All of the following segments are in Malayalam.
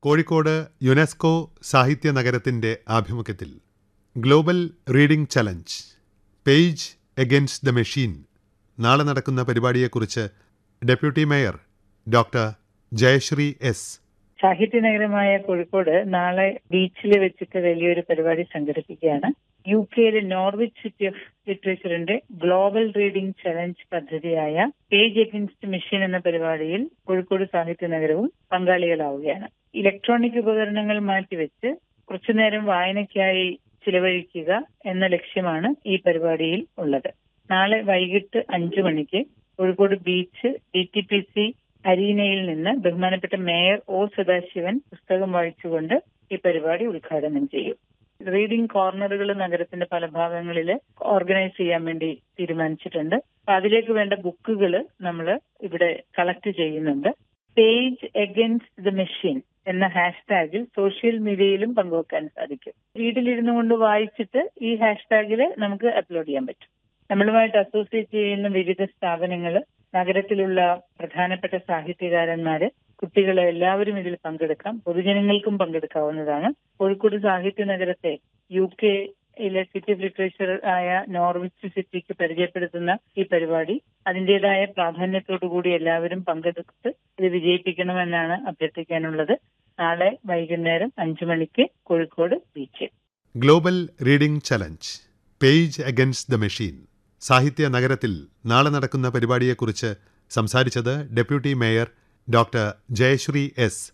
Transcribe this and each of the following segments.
കോഴിക്കോട് യുനെസ്കോ സാഹിത്യ നഗരത്തിന്റെ ആഭിമുഖ്യത്തിൽ global reading challenge page against the machine നാളെ നടക്കുന്ന പരിപാടിയെക്കുറിച്ച് deputy mayor doctor Jayasree S സാഹിത്യ നഗരമായ കോഴിക്കോട് നാളെ ബീച്ചിൽ വെച്ചിട്ട് വലിയൊരു പരിപാടി സംഘടിപ്പിക്കുകയാണ് യു കെയിലെ നോർവിച്ച് സിറ്റി ഓഫ് ലിറ്ററേച്ചറിന്റെ ഗ്ലോബൽ റീഡിംഗ് ചലഞ്ച് പദ്ധതിയായ പേജ് എഗൻസ്റ്റ് മെഷീൻ എന്ന പരിപാടിയിൽ കോഴിക്കോട് സാഹിത്യ നഗരവും പങ്കാളികളാവുകയാണ് ഇലക്ട്രോണിക് ഉപകരണങ്ങൾ മാറ്റിവെച്ച് കുറച്ചുനേരം വായനയ്ക്കായി ചിലവഴിക്കുക എന്ന ലക്ഷ്യമാണ് ഈ പരിപാടിയിൽ ഉള്ളത് നാളെ വൈകിട്ട് അഞ്ചു മണിക്ക് Kozhikode beach D T P C അരീനയിൽ നിന്ന് ബഹുമാനപ്പെട്ട മേയർ ഒ സദാശിവൻ പുസ്തകം വായിച്ചുകൊണ്ട് ഈ പരിപാടി ഉദ്ഘാടനം ചെയ്യും റീഡിംഗ് കോർണറുകൾ നഗരത്തിന്റെ പല ഭാഗങ്ങളിൽ ഓർഗനൈസ് ചെയ്യാൻ വേണ്ടി തീരുമാനിച്ചിട്ടുണ്ട് അപ്പൊ അതിലേക്ക് വേണ്ട ബുക്കുകൾ നമ്മൾ ഇവിടെ കളക്ട് ചെയ്യുന്നുണ്ട് പേജ് എഗൻസ്റ്റ് ദ മെഷീൻ എന്ന ഹാഷ്ടാഗിൽ സോഷ്യൽ മീഡിയയിലും പങ്കുവെക്കാൻ സാധിക്കും വീട്ടിലിരുന്നു കൊണ്ട് വായിച്ചിട്ട് ഈ ഹാഷ്ടാഗിൽ നമുക്ക് അപ്ലോഡ് ചെയ്യാൻ പറ്റും നമ്മളുമായിട്ട് അസോസിയേറ്റ് ചെയ്യുന്ന വിവിധ സ്ഥാപനങ്ങൾ നഗരത്തിലുള്ള പ്രധാനപ്പെട്ട സാഹിത്യകാരന്മാര് കുട്ടികളെ എല്ലാവരും ഇതിൽ പങ്കെടുക്കാം പൊതുജനങ്ങൾക്കും പങ്കെടുക്കാവുന്നതാണ് കോഴിക്കോട് സാഹിത്യ നഗരത്തെ യു കെയിലെ സിറ്റി ഓഫ് ലിറ്ററേച്ചർ ആയ നോർവിച്ച് സിറ്റിക്ക് പരിചയപ്പെടുത്തുന്ന ഈ പരിപാടി അതിന്റേതായ പ്രാധാന്യത്തോടു കൂടി എല്ലാവരും പങ്കെടുത്ത് ഇത് വിജയിപ്പിക്കണമെന്നാണ് അഭ്യർത്ഥിക്കാനുള്ളത് നാളെ വൈകുന്നേരം അഞ്ചു മണിക്ക് കോഴിക്കോട് ബീച്ചിൽ global reading challenge page against the machine സാഹിത്യ നഗരത്തിൽ നാളെ നടക്കുന്ന പരിപാടിയെക്കുറിച്ച് സംസാരിച്ചത് deputy mayor doctor Jayasree S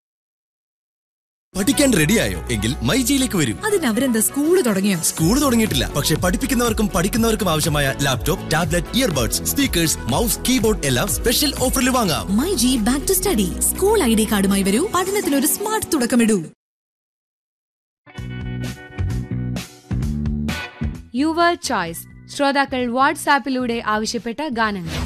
പഠിക്കാൻ റെഡിയായോ എങ്കിൽ മൈജിയിലേക്ക് വരൂ അതിന് അവരെന്താ സ്കൂള് തുടങ്ങിയോ സ്കൂൾ തുടങ്ങിയിട്ടില്ല പക്ഷെ പഠിപ്പിക്കുന്നവർക്കും പഠിക്കുന്നവർക്കും ആവശ്യമായ laptop tablet earbuds speakers mouse keyboard എല്ലാം സ്പെഷ്യൽ ഓഫറിൽ വാങ്ങാം my G back to study school I D കാർഡുമായി വരൂ പഠനത്തിനൊരു സ്മാർട്ട് തുടക്കമിടൂ യുവർ ചോയ്സ് ശ്രോതാക്കൾ വാട്സാപ്പിലൂടെ ആവശ്യപ്പെട്ട ഗാനങ്ങൾ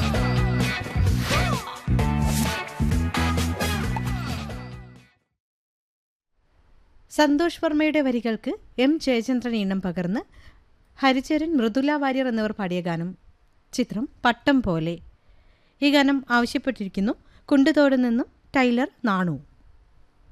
സന്തോഷ് വർമ്മയുടെ വരികൾക്ക് എം ജയചന്ദ്രൻ ഈണം പകർന്ന് ഹരിചരൻ മൃദുല വാര്യർ എന്നിവർ പാടിയ ഗാനം ചിത്രം പട്ടം പോലെ ഈ ഗാനം ആവശ്യപ്പെട്ടിരിക്കുന്നു കുണ്ടുതോട് നിന്നും ടൈലർ നാണു